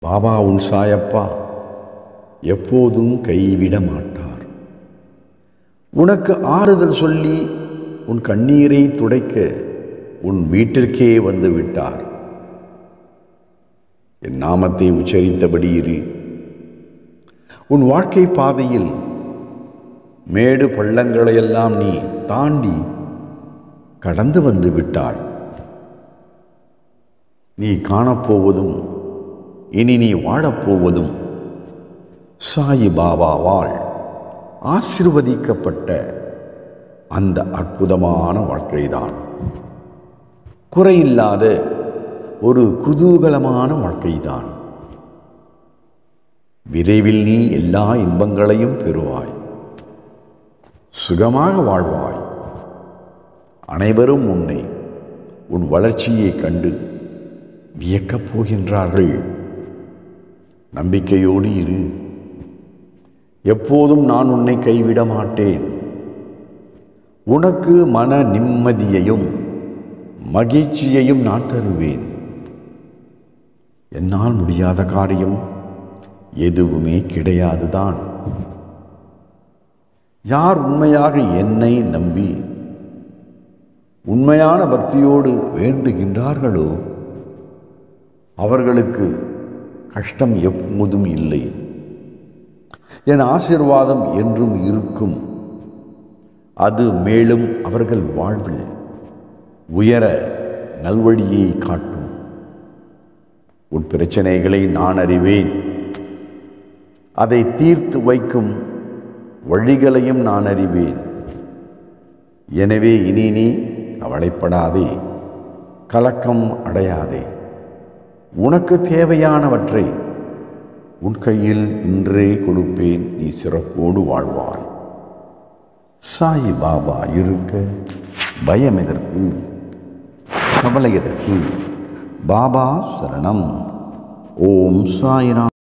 பாபா உன் சாயப்பா எப்போதும் கைவிட மாட்டார் உனக்கு ஆறுதல் சொல்லி உன் கண்ணீரை துடைக்க உன் வீட்டிற்கே வந்து விட்டார் என் நாமத்தை உச்சரித்தபடி இரு உன் வாழ்க்கை பாதையில் மேடு பள்ளங்களையெல்லாம் நீ தாண்டி கடந்து வந்து விட்டாள் நீ காணப்போவதும் இனி நீ வாழப்போவதும் சாயி பாபாவால் ஆசிர்வதிக்கப்பட்ட அந்த அற்புதமான வாழ்க்கைதான் குறையில்லாத ஒரு குதூகலமான வாழ்க்கைதான் விரைவில் நீ எல்லா இன்பங்களையும் பெறுவாய் சுகமாக வாழ்வாய் அனைவரும் உன்னை உன் வளர்ச்சியை கண்டு வியக்கப் போகின்றார்கள் நம்பிக்கையோடு இரு எப்போதும் நான் உன்னை கைவிட மாட்டேன் உனக்கு மன நிம்மதியையும் மகிழ்ச்சியையும் நான் தருவேன் என்னால் முடியாத காரியம் எதுவுமே கிடையாதுதான் யார் உண்மையாக என்னை நம்பி உண்மையான பக்தியோடு வேண்டுகின்றார்களோ அவர்களுக்கு கஷ்டம் எப்போதும் இல்லை என் ஆசிர்வாதம் என்றும் இருக்கும் அது மேலும் அவர்கள் வாழ்வில் உயர நல்வழியை காட்டும் உன் பிரச்சனைகளை நான் அறிவேன் அதை தீர்த்து வைக்கும் வழிகளையும் நான் அறிவேன் எனவே இனி நீ கவலைப்படாதே கலக்கம் அடையாதே உனக்கு தேவையானவற்றை உன் கையில் இன்றே கொடுப்பேன் நீ சிறப்போடு வாழ்வாய் சாய் பாபா இருக்க பயம் எதற்கு கவலை எதற்கு பாபா சரணம் ஓம் சாய்ராம்